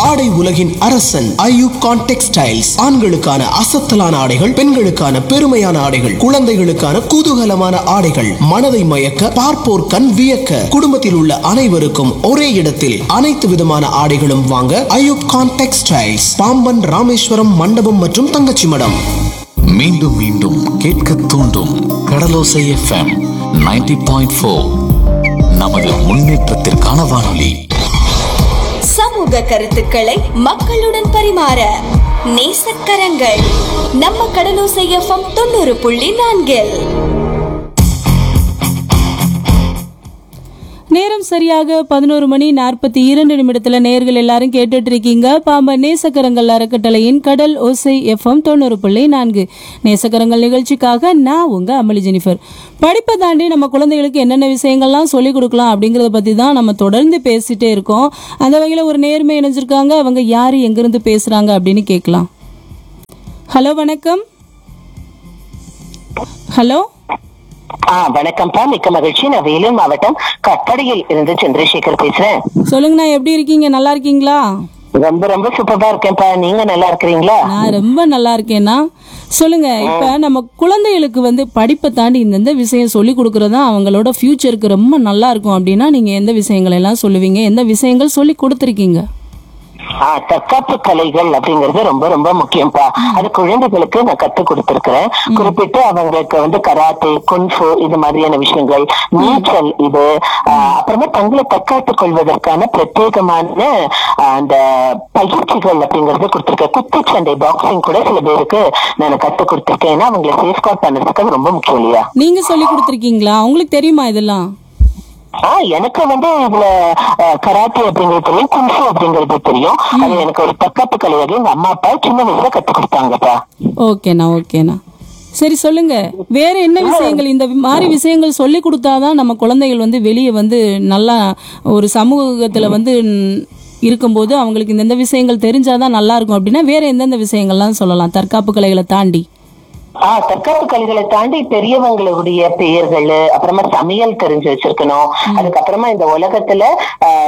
ஆடை உலகின் அரசன் ஐயூப் கான் டெக்ஸ்டைல்ஸ் ஆண்களுக்கான அசத்தலான ஆடைகள் பெண்களுக்கான பெருமையான ஆடைகள் குழந்தைகளுக்கான குதூகலமான ஆடைகள் மனதை மயக்க பார்ப்போர் கண் வியக்க குடும்பத்தில் உள்ள அனைவருக்கும் ஒரே இடத்தில் அனைத்து விதமான ஆடைகளும் வாங்க ஐயூப் கான் டெக்ஸ்டைல்ஸ் பாம்பன் ராமேஸ்வரம் மண்டபம் மற்றும் தங்கச்சி மடம் மீண்டும் மீண்டும் கேட்க தூண்டும் கடலோசை எஃப்எம் 90.4 பாயிண்ட் ஃபோர் நமது முன்னேற்றத்திற்கான வானொலி சமூக கருத்துக்களை மக்களுடன் பரிமாற நேசக்கரங்கள் நம்ம கடலோசை எஃப்எம் தொண்ணூறு புள்ளி நான்கில் நேரம் சரியாக பதினோரு மணி நாற்பத்தி இரண்டு நிமிடத்துல நேர்கள் எல்லாரும் கேட்டுட்டு இருக்கீங்க பாம்பன் நேசக்கரங்கள் அறக்கட்டளையின் கடல் ஓசை எஃப்எம் தொண்ணூறு புள்ளி நான்கு நேசக்கரங்கள் நிகழ்ச்சிக்காக நான் உங்க அமளி ஜெனிஃபர் படிப்பை தாண்டி நம்ம குழந்தைகளுக்கு என்னென்ன விஷயங்கள்லாம் சொல்லிக் கொடுக்கலாம் அப்படிங்கறத பத்தி தான் நம்ம தொடர்ந்து பேசிட்டே இருக்கோம் அந்த வகையில ஒரு நேர்மை இணைஞ்சிருக்காங்க அவங்க யாரு எங்கிருந்து பேசுறாங்க அப்படின்னு கேட்கலாம் ஹலோ வணக்கம் ஹலோ ஆ வணக்கம்ப்பா மிக்க மகிழ்ச்சி நான் வேலூர் மாவட்டம் கட்டடையில் இருந்து சந்திரசேகர் பேசுறேன் சொல்லுங்கண்ணா எப்படி இருக்கீங்க நல்லா இருக்கீங்களா ரொம்ப ரொம்ப சூப்பரா இருக்கேன்ப்பா நீங்க நல்லா இருக்கிறீங்களா நான் ரொம்ப நல்லா இருக்கேன்னா சொல்லுங்க இப்ப நம்ம குழந்தைகளுக்கு வந்து படிப்பை தாண்டி இந்தந்த விஷயம் சொல்லி கொடுக்கறது தான் அவங்களோட ஃபியூச்சருக்கு ரொம்ப நல்லா இருக்கும் அப்படின்னா நீங்க எந்த விஷயங்கள் எல்லாம் சொல்லுவீங்க எந்த விஷயங்கள் சொல்லி கொடுத்துருக்கீங்க ஆ தற்காப்பு கலைகள் அப்படிங்கறது ரொம்ப ரொம்ப முக்கியம்ப்பா அது குழந்தைகளுக்கு நான் கத்து கொடுத்திருக்கிறேன் குறிப்பிட்டு அவங்களுக்கு வந்து கராத்தே குன்ஃபு இது மாதிரியான விஷயங்கள் நீச்சல் இது ஆ, அப்புறமா தங்களை தற்காத்துக் கொள்வதற்கான பிரத்யேகமான ஆ, அந்த பயிற்சிகள் அப்படிங்கறது கொடுத்திருக்கேன் குத்துச்சண்டை பாக்ஸிங் கூட சில பேருக்கு நான் கத்து கொடுத்திருக்கேன் ஏன்னா அவங்களை சேஃப்கார்ட் பண்றதுக்கு அது ரொம்ப முக்கியம் இல்லையா நீங்க சொல்லி கொடுத்துருக்கீங்களா உங்களுக்கு தெரியுமா இதெல்லாம் ஆ எனக்கு வந்து இதுல அஹ், கராத்தே அப்படிங்கிறது தெரியும் குன்ஃபு அப்படிங்கிறது தெரியும் அது எனக்கு ஒரு தற்காப்பு கலையாக எங்க அம்மா அப்பா சின்ன வயசுல கத்து கொடுத்தாங்கப்பா ஓகேண்ணா ஓகேண்ணா சரி சொல்லுங்க வேற என்ன விஷயங்கள் இந்த மாதிரி விஷயங்கள் சொல்லி கொடுத்தாதான் நம்ம குழந்தைகள் வந்து வெளியே வந்து நல்லா ஒரு சமூகத்துல வந்து ம், இருக்கும்போது அவங்களுக்கு இந்தந்த விஷயங்கள் தெரிஞ்சாதான் நல்லா இருக்கும் அப்படின்னா வேற எந்தெந்த விஷயங்கள்லாம் சொல்லலாம் தற்காப்பு கலைகளை தாண்டி ஆஹ் தற்காப்பு கலைகளை தாண்டி பெரியவங்களுடைய பெயர்கள் அப்புறமா சமையல் தெரிஞ்சு வச்சிருக்கணும் அதுக்கப்புறமா இந்த உலகத்துல ஆஹ்